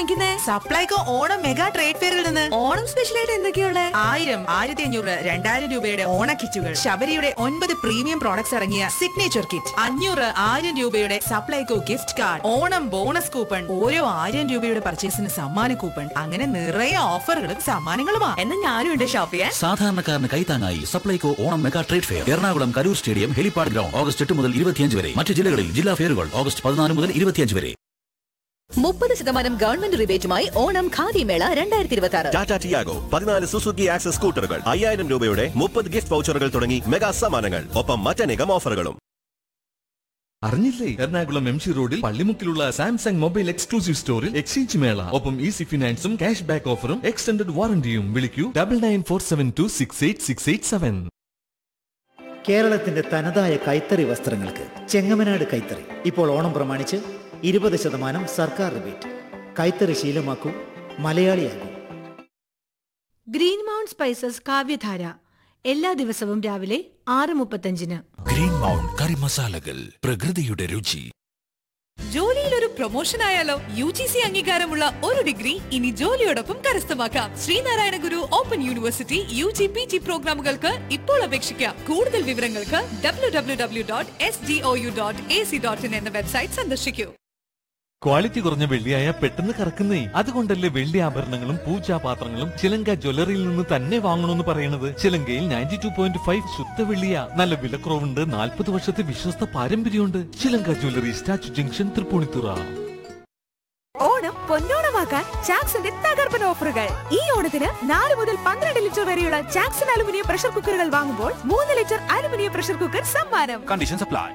വാങ്ങിക്കുന്നേ Supplyco Onam mega trade ഫെയറിൽ നിന്ന് Onam special ആയിട്ട് എന്തൊക്കെയുള്ള ആയിരം ആയിരത്തി അഞ്ഞൂറ് രണ്ടായിരം രൂപയുടെ ഓണ കിറ്റുകൾ ശബരിയുടെ ഒൻപത് പ്രീമിയം പ്രോഡക്ട്സ് ഇറങ്ങിയ സിഗ്നേച്ചർ കിറ്റ് അഞ്ഞൂറ് ആയിരം രൂപയുടെ Supplyco gift card Onam bonus coupon ഓരോ ആയിരം രൂപയുടെ പർച്ചേസിന് സമ്മാന കൂപ്പൺ അങ്ങനെ നിറയെ ഓഫറുകളും സമ്മാനങ്ങളുമാ എന്നാ ഞാനും ഉണ്ട് ഷോപ്പ് ചെയ്യാൻ സാധാരണക്കാരന് കൈത്താങ്ങായി Supplyco Onam mega trade fair Ernakulam Karur stadium helipad ground August എട്ട് മുതൽ ഇരുപത്തിയഞ്ച് വരെ മറ്റു ജില്ലകളിൽ ജില്ലാ ഫെയറുകൾ ഓഗസ്റ്റ് പതിനാല് മുതൽ ഇരുപത്തിയഞ്ച് വരെ മുപ്പത് ശതമാനം ഗവൺമെന്റ് റിബേറ്റുമായി ഓണം ഖാദി മേള രണ്ടായിരത്തി ഇരുപത്തി ആറ് ടാറ്റ ടിയാഗോ പതിനാല് സുസുക്കി ആക്സസ് സ്കൂട്ടറുകൾ അയ്യായിരം രൂപയുടെ മുപ്പത് ഗിഫ്റ്റ് വൗച്ചറുകൾ തുടങ്ങി മെഗാ സമ്മാനങ്ങൾ ഒപ്പം മറ്റനേകം ഓഫറുകളും അറിഞ്ഞില്ലേ എറണാകുളം എം ജി റോഡിൽ പള്ളിമുക്കിലുള്ള സാംസങ് മൊബൈൽ എക്സ്ക്ലൂസീവ് സ്റ്റോറിൽ എക്സ്ചേഞ്ച് മേള ഒപ്പം ഈസി ഫിനാൻസും ക്യാഷ് ബാക്ക് ഓഫറും എക്സ്റ്റൻഡഡ് വാറന്റിയും വിളിക്കൂ double nine four seven two six eight six eight seven കേരളത്തിന്റെ തനതായ കൈത്തറി വസ്ത്രങ്ങൾക്ക് ചെങ്ങമനാട് കൈത്തറി ഇപ്പോൾ ഓണം പ്രമാണിച്ച് ഇരുപത് ശതമാനം സർക്കാർ റിബേറ്റ് കൈത്തറി ശീലമാക്കൂ മലയാളിയാകൂ ഗ്രീൻ മൗണ്ട് സ്പൈസസ് കാവ്യധാര എല്ലാ ദിവസവും രാവിലെ ആറ് മുപ്പത്തഞ്ചിന് ഗ്രീൻ മൗണ്ട് കറി മസാലകൾ പ്രകൃതിയുടെ രുചി ജോലിയിൽ ഒരു പ്രൊമോഷൻ ആയാലോ യു ജി സി അംഗീകാരമുള്ള ഒരു ഡിഗ്രി ഇനി ജോലിയോടൊപ്പം കരസ്ഥമാക്കാം Sreenarayana Guru open university U G P G പ്രോഗ്രാമുകൾക്ക് ഇപ്പോൾ അപേക്ഷിക്കാം കൂടുതൽ വിവരങ്ങൾക്ക് W W W dot S D O U dot A C dot in എന്ന വെബ്സൈറ്റ് സന്ദർശിക്കൂ ക്വാളിറ്റി കുറഞ്ഞ വെള്ളിയായ പെട്ടെന്ന് കറക്കുന്നേ അതുകൊണ്ടല്ലേ വെള്ളി ആഭരണങ്ങളും പൂജാപാത്രങ്ങളും ചിലങ്ക ജ്വല്ലറിയിൽ നിന്ന് തന്നെ വാങ്ങണമെന്ന് പറയുന്നത് ചിലങ്കയിൽ നയൻറ്റി ടു പോയിന്റ് ഫൈവ് ശുദ്ധ വെള്ളിയ നല്ല വിലക്കുറവുണ്ട് നാൽപ്പത് വർഷത്തെ വിശ്വസ്ത പാരമ്പര്യമുണ്ട് Chilanka jewellery statue junction Tripunithura Onam പൊന്നോണമാക്കാൻ ചാക്സിന്റെ തകർപ്പൻ ഓഫറുകൾ ഈ ഓണത്തിന് നാല് മുതൽ പന്ത്രണ്ട് ലിറ്റർ വരെയുള്ള ചാക്സൺ അലുമിനിയം പ്രഷർ കുക്കറുകൾ വാങ്ങുമ്പോൾ മൂന്ന് ലിറ്റർ അലുമിനിയം പ്രഷർ കുക്കർ സമ്മാനം condition supply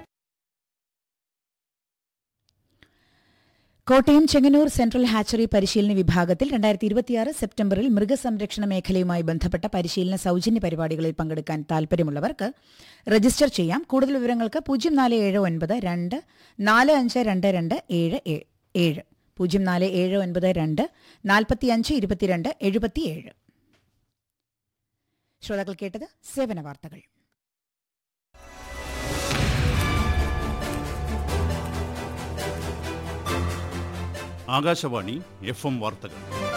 Kottayam Chengannur central hatchery പരിശീലന വിഭാഗത്തിൽ രണ്ടായിരത്തി ഇരുപത്തിയാറ് സെപ്റ്റംബറിൽ മൃഗസംരക്ഷണ മേഖലയുമായി ബന്ധപ്പെട്ട പരിശീലന സൗജന്യ പരിപാടികളിൽ പങ്കെടുക്കാൻ താൽപ്പര്യമുള്ളവർക്ക് രജിസ്റ്റർ ചെയ്യാം കൂടുതൽ വിവരങ്ങൾക്ക് പൂജ്യം നാല് ഏഴ് ഒൻപത് രണ്ട് നാല് അഞ്ച് രണ്ട് രണ്ട് ഏഴ് ഏ- ഏഴ് പൂജ്യം നാല് ഏഴ് ഒൻപത് രണ്ട് നാൽപ്പത്തി അഞ്ച് ഇരുപത്തിരണ്ട് എഴുപത്തിയേഴ് ശ്രോതാക്കൾ കേട്ടത് സേവന വാർത്തകൾ ആകാശവാണി എഫ് എം വാർത്തകൾ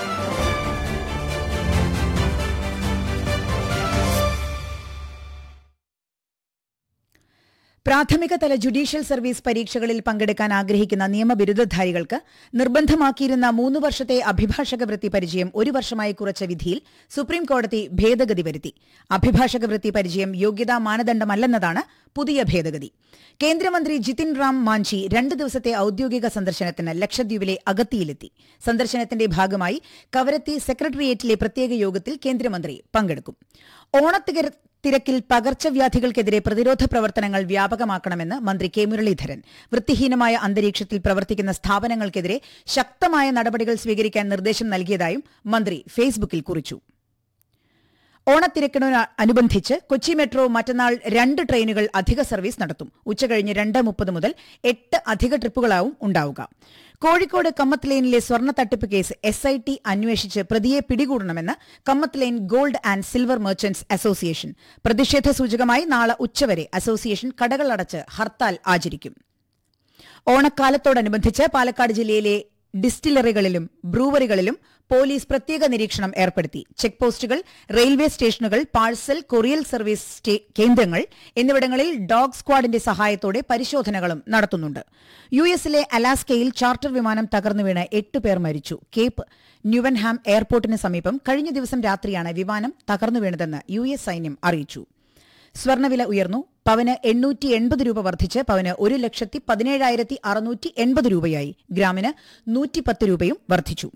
പ്രാഥമിക തല ജുഡീഷ്യൽ സർവീസ് പരീക്ഷകളിൽ പങ്കെടുക്കാൻ ആഗ്രഹിക്കുന്ന നിയമബിരുദധാരികൾക്ക് നിർബന്ധമാക്കിയിരുന്ന മൂന്ന് വർഷത്തെ അഭിഭാഷക വൃത്തി പരിചയം ഒരു വർഷമായി കുറച്ച വിധിയിൽ സുപ്രീം കോടതി ഭേദഗതി വരുത്തി അഭിഭാഷക വൃത്തി പരിചയം യോഗ്യതാ മാനദണ്ഡമല്ലെന്നതാണ് പുതിയ ഭേദഗതി കേന്ദ്രമന്ത്രി ജിതിൻ റാം മാഞ്ചി രണ്ട് ദിവസത്തെ ഔദ്യോഗിക സന്ദർശനത്തിന് ലക്ഷദ്വീപിലെ അഗത്തിയിലെത്തി സന്ദർശനത്തിന്റെ ഭാഗമായി കവരത്തി സെക്രട്ടേറിയറ്റിലെ പ്രത്യേക യോഗത്തിൽ കേന്ദ്രമന്ത്രി പങ്കെടുക്കും ഓണത്തിര തിരക്കിൽ പകർച്ചവ്യാധികൾക്കെതിരെ പ്രതിരോധ പ്രവർത്തനങ്ങൾ വ്യാപകമാക്കണമെന്ന് മന്ത്രി കെ മുരളീധരൻ വൃത്തിഹീനമായ അന്തരീക്ഷത്തിൽ പ്രവർത്തിക്കുന്ന സ്ഥാപനങ്ങൾക്കെതിരെ ശക്തമായ നടപടികൾ സ്വീകരിക്കാൻ നിർദ്ദേശം നൽകിയതായും മന്ത്രി ഫേസ്ബുക്കിൽ കുറിച്ചു ഓണത്തിരക്കിനോടനുബന്ധിച്ച് കൊച്ചി മെട്രോ മറ്റന്നാൾ രണ്ട് ട്രെയിനുകൾ അധിക സർവീസ് നടത്തും ഉച്ചകഴിഞ്ഞ് രണ്ട് മുപ്പത് മുതൽ എട്ട് അധിക ട്രിപ്പുകളാവും ഉണ്ടാവുക കോഴിക്കോട് കമ്മത്ത് ലൈനിലെ സ്വർണ്ണ തട്ടിപ്പ് കേസ് എസ് ഐ ടി അന്വേഷിച്ച് പ്രതിയെ പിടികൂടണമെന്ന് Kammath line gold and silver merchants association പ്രതിഷേധ സൂചകമായി നാളെ ഉച്ചവരെ അസോസിയേഷൻ കടകൾ അടച്ച് ഹർത്താൽ ആചരിക്കും ഓണക്കാലത്തോടനുബന്ധിച്ച് പാലക്കാട് ജില്ലയിലെ ഡിസ്റ്റിലറികളിലും ബ്രൂവറികളിലും പോലീസ് പ്രത്യേക നിരീക്ഷണം ഏർപ്പെടുത്തി ചെക്ക് പോസ്റ്റുകൾ റെയിൽവേ സ്റ്റേഷനുകൾ പാഴ്സൽ കൊറിയൽ സർവീസ് സ്റ്റേ- കേന്ദ്രങ്ങൾ എന്നിവിടങ്ങളിൽ ഡോഗ് സ്ക്വാഡിന്റെ സഹായത്തോടെ പരിശോധനകളും നടത്തുന്നുണ്ട് യു എസിലെ അലാസ്കയിൽ ചാർട്ടർ വിമാനം തകർന്നു വീണ് എട്ട് പേർ മരിച്ചു കേപ്പ് ന്യൂവൻഹാം എയർപോർട്ടിന് സമീപം കഴിഞ്ഞ ദിവസം രാത്രിയാണ് വിമാനം തകർന്നു വീണതെന്ന് യു എസ് സൈന്യം അറിയിച്ചു സ്വർണ്ണവില ഉയർന്നു പവന് എണ്ണൂറ്റി എൺപത് രൂപ വർദ്ധിച്ച് പവന് ഒരു ലക്ഷത്തി പതിനേഴായിരത്തി അറുന്നൂറ്റി എൺപത് രൂപയായി ഗ്രാമിന് നൂറ്റിപ്പത്ത് രൂപയും വർദ്ധിച്ചു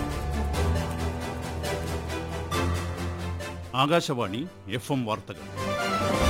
ആകാശവാണി എഫ് എം വാർത്തകൾ